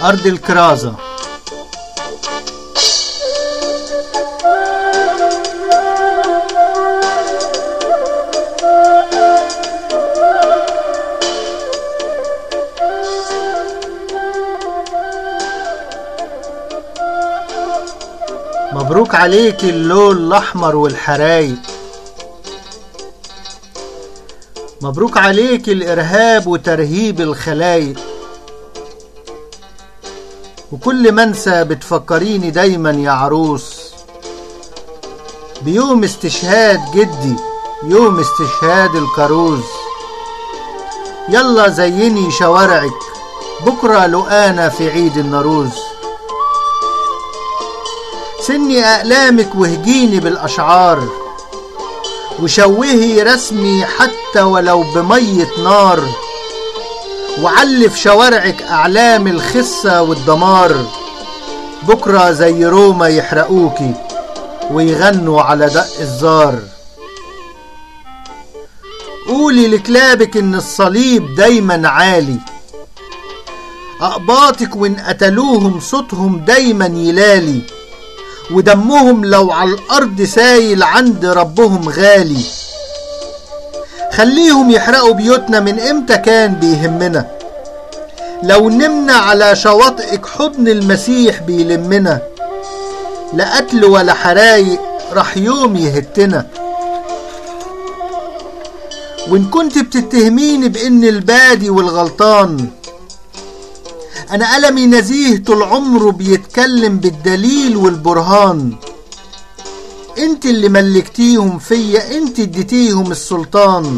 أرض الكرازة مبروك عليك اللون الأحمر والحرايق مبروك عليك الإرهاب وترهيب الخلايق وكل منسى بتفكريني دايما يا عروس بيوم استشهاد جدي يوم استشهاد الكروز يلا زيني شوارعك بكرة لقانا في عيد النروز سني أقلامك وهجيني بالأشعار وشوهي رسمي حتى ولو بمية نار وعلي في شوارعك أعلام الخسة والدمار بكرة زي روما يحرقوكي ويغنوا على دق الزار قولي لكلابك إن الصليب دايما عالي أقباطك وإن قتلوهم صوتهم دايما يلالي ودمهم لو على الأرض سايل عند ربهم غالي خليهم يحرقوا بيوتنا من امتى كان بيهمنا لو نمنا على شواطئك حضن المسيح بيلمنا لا قتل ولا حرايق راح يوم يهتنا وان كنت بتتهميني بان البادي والغلطان انا ألمي نزيه طول عمره بيتكلم بالدليل والبرهان انت اللي ملكتيهم فيا انت اديتيهم السلطان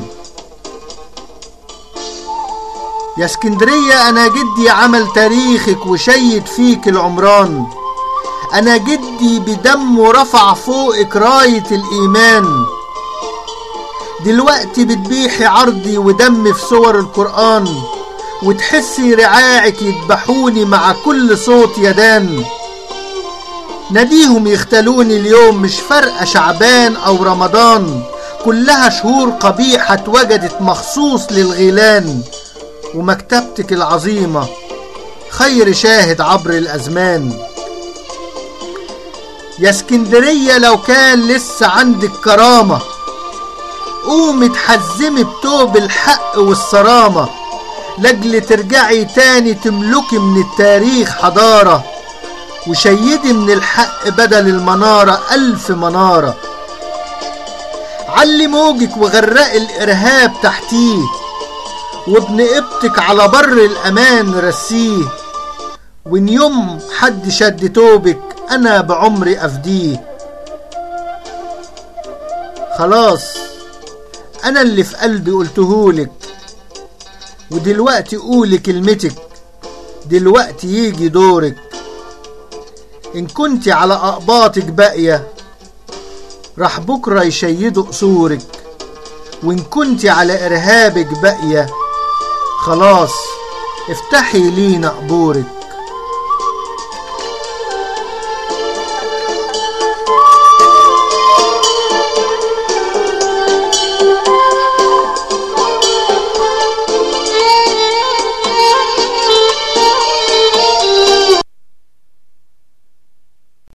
يا اسكندرية انا جدي عمل تاريخك وشيد فيك العمران انا جدي بدمه رفع فوقك راية الايمان دلوقتي بتبيحي عرضي ودم في صور القرآن وتحسي رعاعك يذبحوني مع كل صوت يدان ناديهم يختلوني اليوم مش فرقة شعبان أو رمضان كلها شهور قبيحة اتوجدت مخصوص للغيلان ومكتبتك العظيمة خير شاهد عبر الأزمان يا اسكندرية لو كان لسه عندك كرامة قومي تحزمي بتوب الحق والصرامة لاجل ترجعي تاني تملكي من التاريخ حضارة وشيدي من الحق بدل المنارة ألف منارة علي موجك وغرقي الإرهاب تحتيه وابن ابتك على بر الأمان رسيه وإن يوم حد شد توبك أنا بعمري أفديه خلاص أنا اللي في قلبي قلتهولك ودلوقتي قولي كلمتك دلوقتي يجي دورك إن كنت على أقباطك باقية راح بكرة يشيدوا قصورك وإن كنت على إرهابك باقية خلاص افتحي لينا قبورك